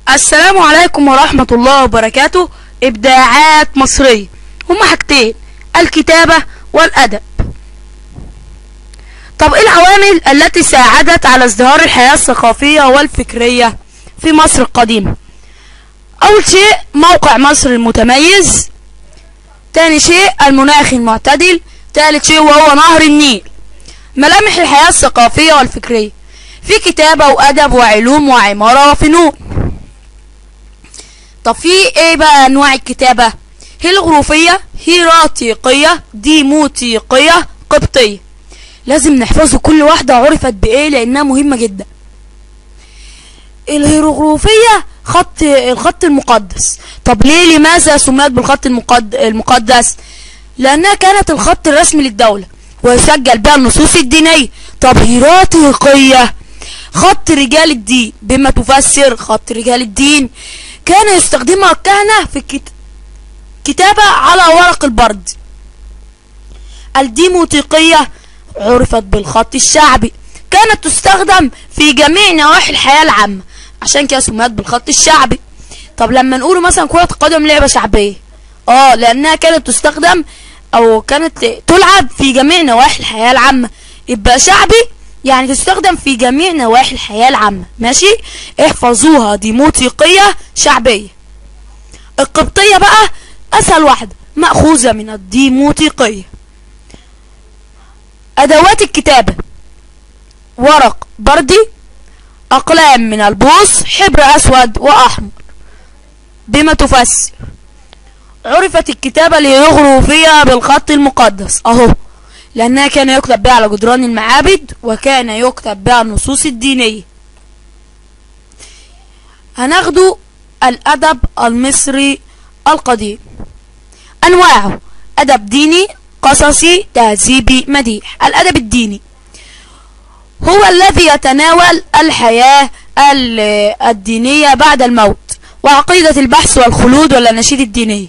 السلام عليكم ورحمة الله وبركاته إبداعات مصرية هما حاجتين الكتابة والأدب طب إيه العوامل التي ساعدت على ازدهار الحياة الثقافية والفكرية في مصر القديمة أول شيء موقع مصر المتميز تاني شيء المناخ المعتدل تالت شيء وهو نهر النيل ملامح الحياة الثقافية والفكرية في كتابة وأدب وعلوم وعمارة وفنون طب في ايه بقى انواع الكتابة هيروغليفية هيراتيقية ديموتيقية قبطية لازم نحفظه كل واحدة عرفت بايه لانها مهمة جدا الهيروغليفية خط الخط المقدس طب ليه لماذا سميت بالخط المقد... المقدس لانها كانت الخط الرسمي للدولة ويسجل بها النصوص الدينية طب هيراتيقية خط رجال الدين بما تفسر خط رجال الدين كان يستخدمها الكهنة في الكتابة على ورق البرد الديموتيقية عرفت بالخط الشعبي كانت تستخدم في جميع نواحي الحياة العامة عشان كده سميت بالخط الشعبي طب لما نقول مثلا كرة القدم لعبة شعبية اه لانها كانت تستخدم او كانت تلعب في جميع نواحي الحياة العامة يبقى شعبي يعني تستخدم في جميع نواحي الحياة العامة ماشي احفظوها دي موسيقية شعبية القبطية بقى اسهل واحدة مأخوذة من الديموتيقية ادوات الكتابة ورق بردي اقلام من البوص حبر اسود واحمر بما تفسر عرفت الكتابة الهيروغليفية بالخط المقدس اهو لأنها كان يكتب بها على جدران المعابد وكان يكتب بها النصوص الدينية هناخدوا الأدب المصري القديم أنواعه أدب ديني قصصي تهذيبي مديح الأدب الديني هو الذي يتناول الحياة الدينية بعد الموت وعقيدة البحث والخلود والأناشيد الدينية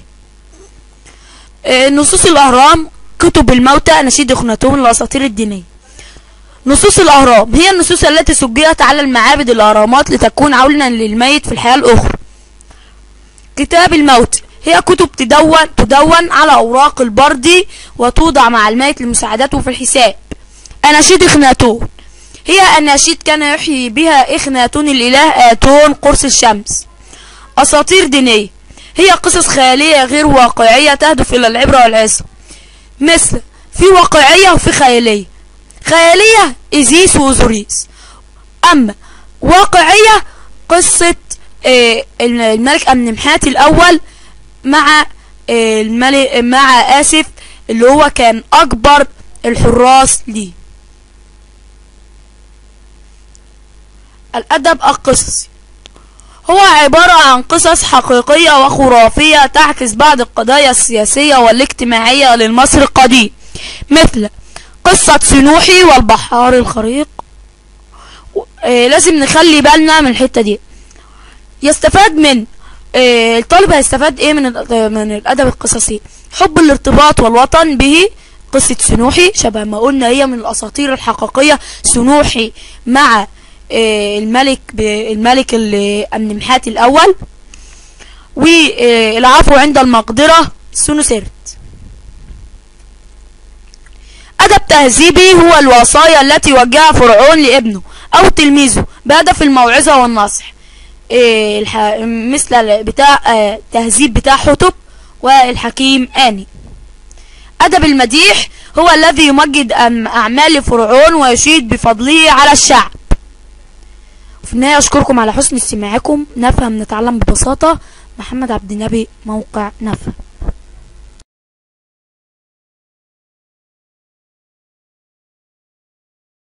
نصوص الأهرام كتب الموتى نشيد اخناتون الاساطير الدينيه نصوص الاهرام هي النصوص التي سجلت على المعابد الاهرامات لتكون عونا للميت في الحياه الاخرى كتاب الموت هي كتب تدون تدون على اوراق البردي وتوضع مع الميت لمساعدته في الحساب اناشيد اخناتون هي اناشيد كان يحيي بها اخناتون الاله اتون قرص الشمس اساطير دينيه هي قصص خياليه غير واقعيه تهدف الى العبره والعظه مثل في واقعية وفي خيالية خيالية إزيس وأوزوريس أما واقعية قصة آه الملك أمنمحات الأول مع آه الملك مع آسف اللي هو كان أكبر الحراس ليه الأدب القصصي هو عبارة عن قصص حقيقية وخرافية تعكس بعض القضايا السياسية والاجتماعية للمصري القديم مثل قصة سنوحي والبحار الخريق آه لازم نخلي بالنا من الحتة دي يستفاد من آه الطالب هيستفاد ايه من من الادب القصصي حب الارتباط والوطن به قصة سنوحي شبه ما قلنا هي من الاساطير الحقيقية سنوحي مع الملك الملك النمحات الاول والعفو عند المقدرة سنوسرت ادب تهذيبي هو الوصايا التي وجهها فرعون لابنه او تلميذه بهدف الموعظة والنصح مثل بتاع تهذيب بتاع حتب والحكيم آني ادب المديح هو الذي يمجد اعمال فرعون ويشيد بفضله على الشعب في النهاية أشكركم على حسن استماعكم نفهم نتعلم ببساطة محمد عبد النبي موقع نفهم